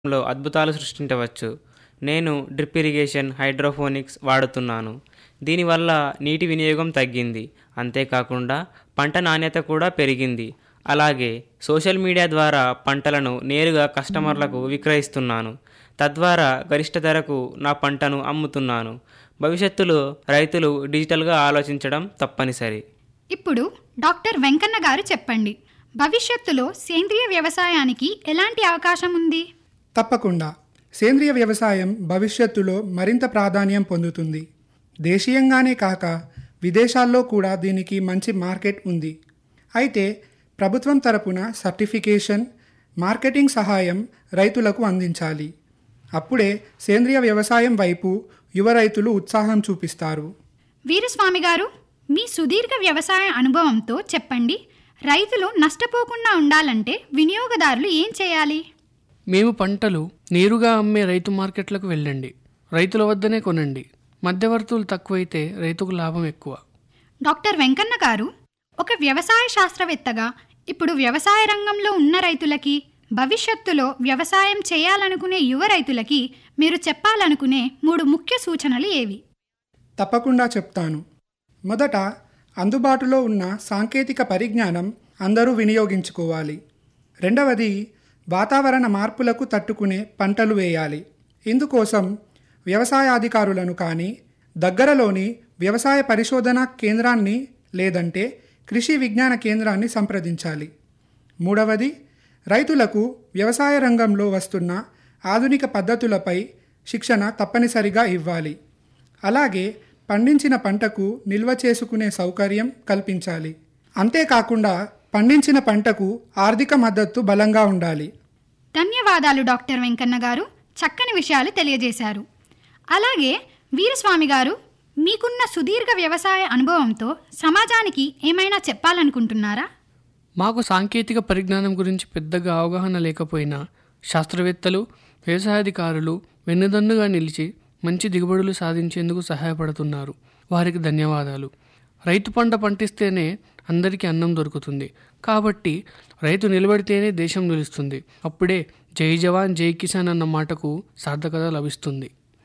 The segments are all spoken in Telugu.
లో అద్భుతాలు సృష్టించవచ్చు నేను డ్రిప్ ఇరిగేషన్ హైడ్రోపోనిక్స్ వాడుతున్నాను దీనివల్ల నీటి వినియోగం తగ్గింది అంతేకాకుండా పంట నాణ్యత కూడా పెరిగింది అలాగే సోషల్ మీడియా ద్వారా పంటలను నేరుగా కస్టమర్లకు విక్రయిస్తున్నాను తద్వారా గరిష్ట ధరకు నా పంటను అమ్ముతున్నాను భవిష్యత్తులో రైతులు డిజిటల్గా ఆలోచించడం తప్పనిసరి ఇప్పుడు డాక్టర్ వెంకన్న గారు చెప్పండి భవిష్యత్తులో సేంద్రియ వ్యవసాయానికి ఎలాంటి అవకాశం ఉంది తప్పకుండా సేంద్రియ వ్యవసాయం భవిష్యత్తులో మరింత ప్రాధాన్యం పొందుతుంది దేశీయంగానే కాక విదేశాల్లో కూడా దీనికి మంచి మార్కెట్ ఉంది అయితే ప్రభుత్వం తరపున సర్టిఫికేషన్ మార్కెటింగ్ సహాయం రైతులకు అందించాలి అప్పుడే సేంద్రియ వ్యవసాయం వైపు యువ రైతులు ఉత్సాహం చూపిస్తారు వీరస్వామి గారు మీ సుదీర్ఘ వ్యవసాయ అనుభవంతో చెప్పండి రైతులు నష్టపోకుండా ఉండాలంటే వినియోగదారులు ఏం చేయాలి మేము పంటలు నేరుగా అమ్మే రైతు మార్కెట్లకు వెళ్ళండి రైతుల వద్దనే కొనండి మధ్యవర్తులు తక్కువైతే రైతుకు లాభం ఎక్కువ డాక్టర్ వెంకన్న గారు ఒక వ్యవసాయ శాస్త్రవేత్తగా ఇప్పుడు వ్యవసాయ రంగంలో ఉన్న రైతులకి భవిష్యత్తులో వ్యవసాయం చేయాలనుకునే యువ రైతులకి మీరు చెప్పాలనుకునే మూడు ముఖ్య సూచనలు ఏవి తప్పకుండా చెప్తాను మొదట అందుబాటులో ఉన్న సాంకేతిక పరిజ్ఞానం అందరూ వినియోగించుకోవాలి రెండవది వాతావరణ మార్పులకు తట్టుకునే పంటలు వేయాలి ఇందుకోసం వ్యవసాయాధికారులను కానీ దగ్గరలోని వ్యవసాయ పరిశోధన కేంద్రాన్ని లేదంటే కృషి విజ్ఞాన కేంద్రాన్ని సంప్రదించాలి మూడవది రైతులకు వ్యవసాయ రంగంలో వస్తున్న ఆధునిక పద్ధతులపై శిక్షణ తప్పనిసరిగా ఇవ్వాలి అలాగే పండించిన పంటకు నిల్వ చేసుకునే సౌకర్యం కల్పించాలి అంతేకాకుండా పండించిన పంటకు ఆర్థిక మద్దతు బలంగా ఉండాలి ధన్యవాదాలు డాక్టర్ వెంకన్న గారు చక్కని విషయాలు తెలియజేశారు అలాగే వీరస్వామి గారు మీకున్న సుదీర్ఘ వ్యవసాయ అనుభవంతో సమాజానికి ఏమైనా చెప్పాలనుకుంటున్నారా మాకు సాంకేతిక పరిజ్ఞానం గురించి పెద్దగా అవగాహన లేకపోయినా శాస్త్రవేత్తలు వ్యవసాయాధికారులు వెన్నుదన్నుగా నిలిచి మంచి దిగుబడులు సాధించేందుకు సహాయపడుతున్నారు వారికి ధన్యవాదాలు రైతు పంట పండిస్తేనే అందరికీ అన్నం దొరుకుతుంది కాబట్టి రైతు నిలబడితేనే దేశం నిలుస్తుంది అప్పుడే జై జవాన్ జై కిసాన్ అన్న మాటకు సార్థకత లభిస్తుంది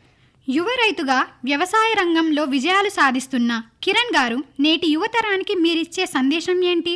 యువ రైతుగా వ్యవసాయ రంగంలో విజయాలు సాధిస్తున్న కిరణ్ గారు నేటి యువతరానికి మీరిచ్చే సందేశం ఏంటి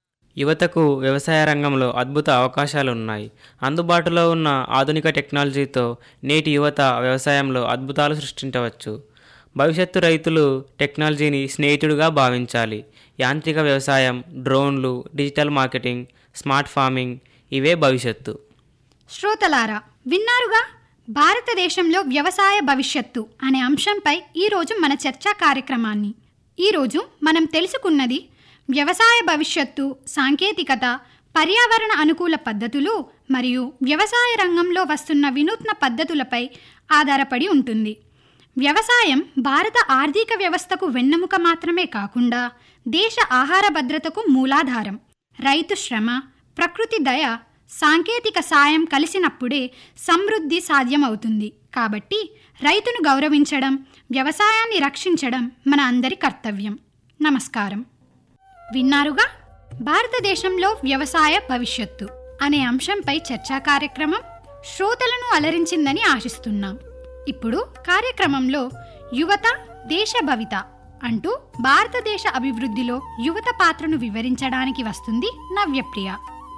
యువతకు వ్యవసాయ రంగంలో అద్భుత అవకాశాలు ఉన్నాయి అందుబాటులో ఉన్న ఆధునిక టెక్నాలజీతో నేటి యువత వ్యవసాయంలో అద్భుతాలు సృష్టించవచ్చు భవిష్యత్తు రైతులు టెక్నాలజీని స్నేహితుడిగా భావించాలి యాంత్రిక వ్యవసాయం డ్రోన్లు డిజిటల్ మార్కెటింగ్ స్మార్ట్ ఫార్మింగ్ ఇవే భవిష్యత్తు శ్రోతలారా విన్నారుగా భారతదేశంలో వ్యవసాయ భవిష్యత్తు అనే అంశంపై ఈరోజు మన చర్చా కార్యక్రమాన్ని ఈరోజు మనం తెలుసుకున్నది వ్యవసాయ భవిష్యత్తు సాంకేతికత పర్యావరణ అనుకూల పద్ధతులు మరియు వ్యవసాయ రంగంలో వస్తున్న వినూత్న పద్ధతులపై ఆధారపడి ఉంటుంది వ్యవసాయం భారత ఆర్థిక వ్యవస్థకు వెన్నెముక మాత్రమే కాకుండా దేశ ఆహార భద్రతకు మూలాధారం రైతు శ్రమ ప్రకృతి దయ సాంకేతిక సాయం కలిసినప్పుడే సమృద్ధి సాధ్యమవుతుంది కాబట్టి రైతును గౌరవించడం వ్యవసాయాన్ని రక్షించడం మన అందరి కర్తవ్యం నమస్కారం విన్నారుగా భారతదేశంలో వ్యవసాయ భవిష్యత్తు అనే అంశంపై చర్చా కార్యక్రమం శ్రోతలను అలరించిందని ఆశిస్తున్నాం ఇప్పుడు కార్యక్రమంలో యువత దేశ భవిత అంటూ భారతదేశ అభివృద్ధిలో యువత పాత్రను వివరించడానికి వస్తుంది నవ్యప్రియ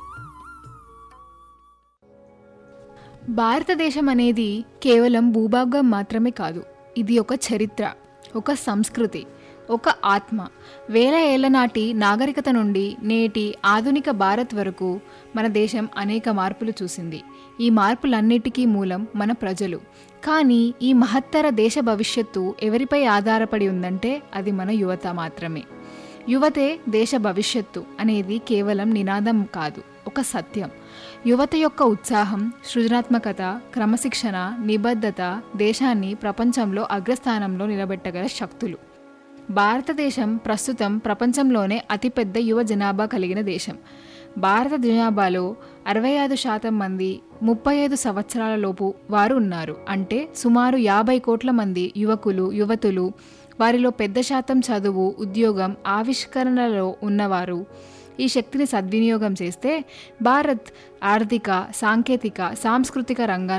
భారతదేశం అనేది కేవలం భూభాగం మాత్రమే కాదు ఇది ఒక చరిత్ర ఒక సంస్కృతి ఒక ఆత్మ వేల ఏళ్ల నాటి నాగరికత నుండి నేటి ఆధునిక భారత్ వరకు మన దేశం అనేక మార్పులు చూసింది ఈ మార్పులన్నిటికీ మూలం మన ప్రజలు కానీ ఈ మహత్తర దేశ భవిష్యత్తు ఎవరిపై ఆధారపడి ఉందంటే అది మన యువత మాత్రమే యువతే దేశ భవిష్యత్తు అనేది కేవలం నినాదం కాదు ఒక సత్యం యువత యొక్క ఉత్సాహం సృజనాత్మకత క్రమశిక్షణ నిబద్ధత దేశాన్ని ప్రపంచంలో అగ్రస్థానంలో నిలబెట్టగల శక్తులు భారతదేశం ప్రస్తుతం ప్రపంచంలోనే అతిపెద్ద యువ జనాభా కలిగిన దేశం భారత జనాభాలో అరవై ఐదు శాతం మంది ముప్పై ఐదు సంవత్సరాల లోపు వారు ఉన్నారు అంటే సుమారు యాభై కోట్ల మంది యువకులు యువతులు వారిలో పెద్ద శాతం చదువు ఉద్యోగం ఆవిష్కరణలో ఉన్నవారు ఈ శక్తిని సద్వినియోగం చేస్తే భారత్ ఆర్థిక సాంకేతిక సాంస్కృతిక రంగాల